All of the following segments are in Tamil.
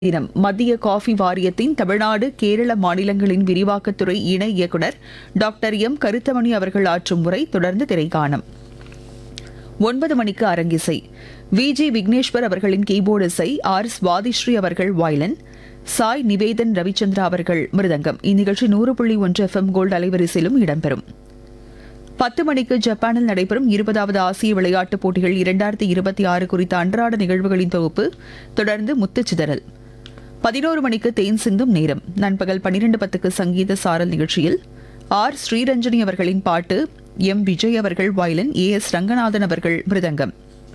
தினம் மத்திய காஃபி வாரியத்தின் தமிழ்நாடு கேரள மாநிலங்களின் விரிவாக்கத்துறை இணை இயக்குனர் டாக்டர் எம் கருத்தமணி அவர்கள் ஆற்றும் உரை தொடர்ந்து திரைக்காணும் ஒன்பது மணிக்கு அரங்கிசை வி ஜி விக்னேஸ்வர் அவர்களின் கீபோர்டு இசை ஆர் சுவாதிஸ்ரீ அவர்கள் வயலன் சாய் நிவேதன் ரவிச்சந்திரா அவர்கள் மிருதங்கம் இந்நிகழ்ச்சி நூறு புள்ளி ஒன்று எஃப்எம் கோல்டு அலைவரிசையிலும் இடம்பெறும் பத்து மணிக்கு ஜப்பானில் நடைபெறும் இருபதாவது ஆசிய விளையாட்டுப் போட்டிகள் இரண்டாயிரத்தி இருபத்தி ஆறு குறித்த அன்றாட நிகழ்வுகளின் தொகுப்பு தொடர்ந்து முத்துச்சிதறல் பதினோரு மணிக்கு தேன் சிந்தும் நேரம் நண்பகல் பன்னிரண்டு பத்துக்கு சங்கீத சாரல் நிகழ்ச்சியில் ஆர் ஸ்ரீரஞ்சனி அவர்களின் பாட்டு எம் விஜய் அவர்கள் வயலின் ஏ எஸ் ரங்கநாதன் அவர்கள் மிருதங்கம்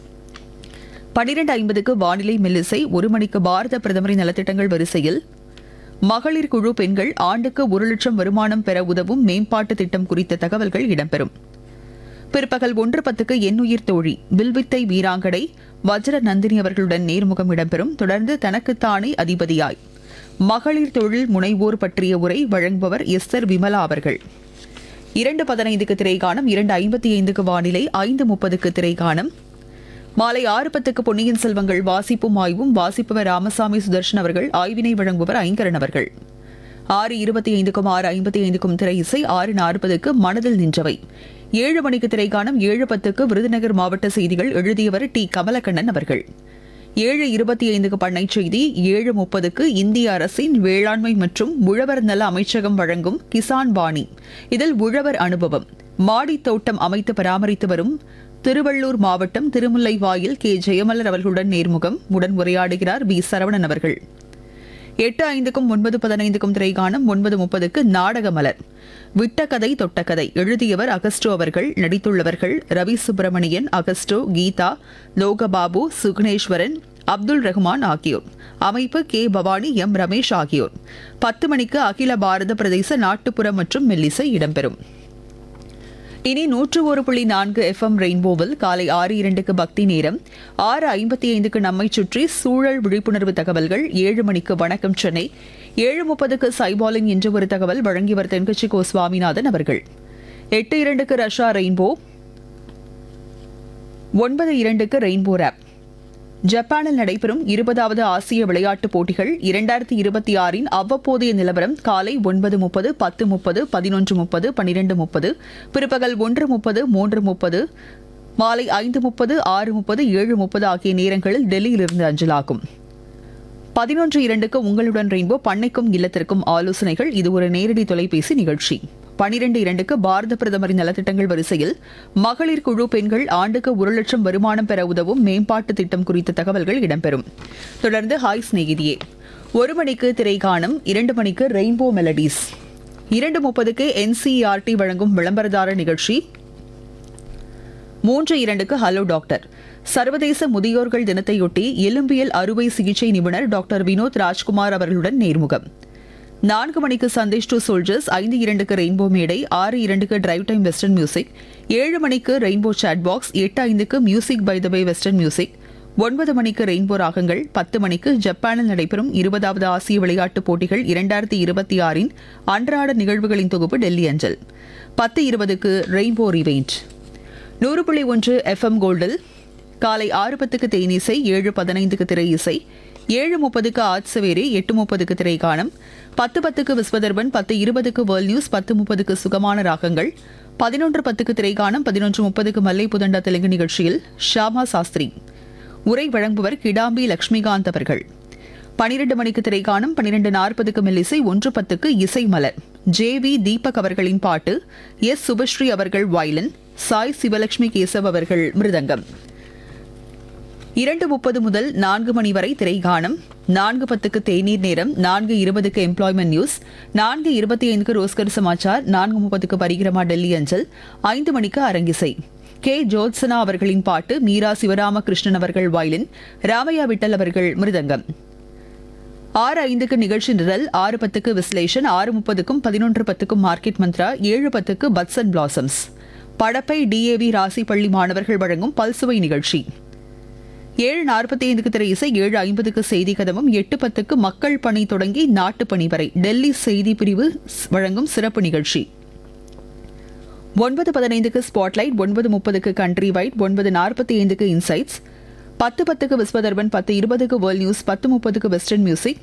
பன்னிரண்டு ஐம்பதுக்கு வானிலை மெல்லிசை ஒரு மணிக்கு பாரத பிரதமரின் நலத்திட்டங்கள் வரிசையில் மகளிர் குழு பெண்கள் ஆண்டுக்கு ஒரு லட்சம் வருமானம் பெற உதவும் மேம்பாட்டு திட்டம் குறித்த தகவல்கள் இடம்பெறும் பிற்பகல் ஒன்று பத்துக்கு எண்ணுயிர் தோழி வில்வித்தை வீராங்கடை வஜ்ர நந்தினி அவர்களுடன் நேர்முகம் இடம்பெறும் தொடர்ந்து தனக்குத்தானே அதிபதியாய் மகளிர் தொழில் முனைவோர் பற்றிய உரை வழங்குபவர் எஸ்தர் விமலா அவர்கள் இரண்டு பதினைந்துக்கு திரைக்காணம் இரண்டு ஐம்பத்தி ஐந்துக்கு வானிலை ஐந்து முப்பதுக்கு திரைக்காணம் மாலை ஆறு பத்துக்கு பொன்னியின் செல்வங்கள் வாசிப்பும் ஆய்வும் வாசிப்பவர் ராமசாமி சுதர்ஷன் அவர்கள் ஆய்வினை வழங்குபவர் ஐங்கரன் அவர்கள் ஆறு இருபத்தி ஐந்துக்கும் ஆறு ஐம்பத்தி ஐந்துக்கும் திரை இசை ஆறு நாற்பதுக்கு மனதில் நின்றவை ஏழு மணிக்கு திரைக்காணம் ஏழு பத்துக்கு விருதுநகர் மாவட்ட செய்திகள் எழுதியவர் டி கமலக்கண்ணன் அவர்கள் ஏழு இருபத்தி ஐந்துக்கு பண்ணை செய்தி ஏழு முப்பதுக்கு இந்திய அரசின் வேளாண்மை மற்றும் உழவர் நல அமைச்சகம் வழங்கும் கிசான் வாணி இதில் உழவர் அனுபவம் மாடி தோட்டம் அமைத்து பராமரித்து வரும் திருவள்ளூர் மாவட்டம் திருமுல்லைவாயில் கே ஜெயமலர் அவர்களுடன் நேர்முகம் உடன் உரையாடுகிறார் பி சரவணன் அவர்கள் எட்டு ஐந்துக்கும் ஒன்பது பதினைந்துக்கும் திரைகாணம் ஒன்பது முப்பதுக்கு நாடகமலர் விட்ட கதை தொட்ட கதை எழுதியவர் அகஸ்டோ அவர்கள் நடித்துள்ளவர்கள் ரவி சுப்பிரமணியன் அகஸ்டோ கீதா லோகபாபு சுக்னேஸ்வரன் அப்துல் ரஹ்மான் ஆகியோர் அமைப்பு கே பவானி எம் ரமேஷ் ஆகியோர் பத்து மணிக்கு அகில பாரத பிரதேச நாட்டுப்புற மற்றும் மெல்லிசை இடம்பெறும் இனி நூற்று ஒரு புள்ளி நான்கு எஃப்எம் ரெயின்போவில் காலை ஆறு இரண்டுக்கு பக்தி நேரம் ஆறு ஐம்பத்தி ஐந்துக்கு நம்மை சுற்றி சூழல் விழிப்புணர்வு தகவல்கள் ஏழு மணிக்கு வணக்கம் சென்னை ஏழு முப்பதுக்கு சைபாலின் என்ற ஒரு தகவல் வழங்கியவர் தென்கட்சி கோ சுவாமிநாதன் அவர்கள் எட்டு இரண்டுக்கு ரஷ்யா ரெயின்போ ஒன்பது இரண்டுக்கு ரெயின்போ ஆப் ஜப்பானில் நடைபெறும் இருபதாவது ஆசிய விளையாட்டுப் போட்டிகள் இரண்டாயிரத்தி இருபத்தி ஆறின் அவ்வப்போதைய நிலவரம் காலை ஒன்பது முப்பது பத்து முப்பது பதினொன்று முப்பது பன்னிரண்டு முப்பது பிற்பகல் ஒன்று முப்பது மூன்று முப்பது மாலை ஐந்து முப்பது ஆறு முப்பது ஏழு முப்பது ஆகிய நேரங்களில் டெல்லியிலிருந்து அஞ்சலாகும் பதினொன்று இரண்டுக்கு உங்களுடன் ரெயின்போ பண்ணைக்கும் இல்லத்திற்கும் ஆலோசனைகள் இது ஒரு நேரடி தொலைபேசி நிகழ்ச்சி பனிரெண்டு இரண்டுக்கு பாரத பிரதமரின் நலத்திட்டங்கள் வரிசையில் மகளிர் குழு பெண்கள் ஆண்டுக்கு ஒரு லட்சம் வருமானம் பெற உதவும் மேம்பாட்டு திட்டம் குறித்த தகவல்கள் இடம்பெறும் தொடர்ந்து ஹாய் சிநேகிதியே ஒரு மணிக்கு திரைக்காணம் இரண்டு மணிக்கு ரெயின்போ மெலடிஸ் இரண்டு முப்பதுக்கு என்சிஆர்டி வழங்கும் விளம்பரதார நிகழ்ச்சி மூன்று இரண்டுக்கு ஹலோ டாக்டர் சர்வதேச முதியோர்கள் தினத்தையொட்டி எலும்பியல் அறுவை சிகிச்சை நிபுணர் டாக்டர் வினோத் ராஜ்குமார் அவர்களுடன் நேர்முகம் நான்கு மணிக்கு சந்தேஷ் டு சோல்ஜர்ஸ் ஐந்து இரண்டுக்கு ரெயின்போ மேடை ஆறு இரண்டுக்கு டிரைவ் டைம் வெஸ்டர்ன் மியூசிக் ஏழு மணிக்கு ரெயின்போ சாட் பாக்ஸ் எட்டு ஐந்துக்கு music by the by western music ஒன்பது மணிக்கு ரெயின்போ ராகங்கள் பத்து மணிக்கு ஜப்பானில் நடைபெறும் இருபதாவது ஆசிய விளையாட்டுப் போட்டிகள் இரண்டாயிரத்தி இருபத்தி ஆறின் அன்றாட நிகழ்வுகளின் தொகுப்பு டெல்லி அஞ்சல் பத்து இருபதுக்கு ரெயின்போ ரிவெயின்ட் நூறு புள்ளி ஒன்று எஃப்எம் கோல்டில் காலை ஆறு பத்துக்கு தேனிசை ஏழு பதினைந்துக்கு திரை இசை ஏழு முப்பதுக்கு ஆட்சவேரி எட்டு முப்பதுக்கு திரைக்காணம் பத்து பத்துக்கு விஸ்வதர்பன் பத்து இருபதுக்கு வேர்ல்ட் நியூஸ் பத்து முப்பதுக்கு சுகமான ராகங்கள் பதினொன்று பத்துக்கு திரைக்காணம் பதினொன்று முப்பதுக்கு மல்லை புதண்டா தெலுங்கு நிகழ்ச்சியில் ஷாமா சாஸ்திரி உரை வழங்குபவர் கிடாம்பி லட்சுமிகாந்த் அவர்கள் பனிரெண்டு மணிக்கு திரைக்காணம் பனிரெண்டு நாற்பதுக்கு மெல்லிசை ஒன்று பத்துக்கு இசை மலர் ஜே வி தீபக் அவர்களின் பாட்டு எஸ் சுபஸ்ரீ அவர்கள் வயலின் சாய் சிவலட்சுமி கேசவ் அவர்கள் மிருதங்கம் இரண்டு முப்பது முதல் நான்கு மணி வரை திரைகாணம் நான்கு பத்துக்கு தேநீர் நேரம் நான்கு இருபதுக்கு எம்ப்ளாய்மெண்ட் நியூஸ் நான்கு இருபத்தி ஐந்துக்கு ரோஸ்கர் சமாச்சார் நான்கு முப்பதுக்கு பரிகிரமா டெல்லி அஞ்சல் ஐந்து மணிக்கு அரங்கிசை கே ஜோத்சனா அவர்களின் பாட்டு மீரா சிவராமகிருஷ்ணன் அவர்கள் வயலின் ராமையா விட்டல் அவர்கள் மிருதங்கம் ஆறு ஐந்துக்கு நிகழ்ச்சி நிரல் ஆறு பத்துக்கு விஸ்லேஷன் ஆறு முப்பதுக்கும் பதினொன்று பத்துக்கும் மார்க்கெட் மந்த்ரா ஏழு பத்துக்கு buds and blossoms Padappai DAV Rasi பள்ளி மாணவர்கள் வழங்கும் பல்சுவை நிகழ்ச்சி ஏழு நாற்பத்தி ஐந்துக்கு திரை இசை ஏழு ஐம்பதுக்கு செய்தி கதமும் எட்டு பத்துக்கு மக்கள் பணி தொடங்கி நாட்டு பணி வரை டெல்லி செய்தி பிரிவு ஸ்- வழங்கும் சிறப்பு நிகழ்ச்சி ஒன்பது பதினைந்துக்கு ஸ்பாட்லைட் ஒன்பது முப்பதுக்கு கண்ட்ரி வைட் ஒன்பது நாற்பத்தி ஐந்துக்கு இன்சைட்ஸ் பத்து பத்துக்கு விஸ்வதர்பன் பத்து இருபதுக்கு வேர்ல்ட் நியூஸ் பத்து முப்பதுக்கு வெஸ்டர்ன் மியூசிக்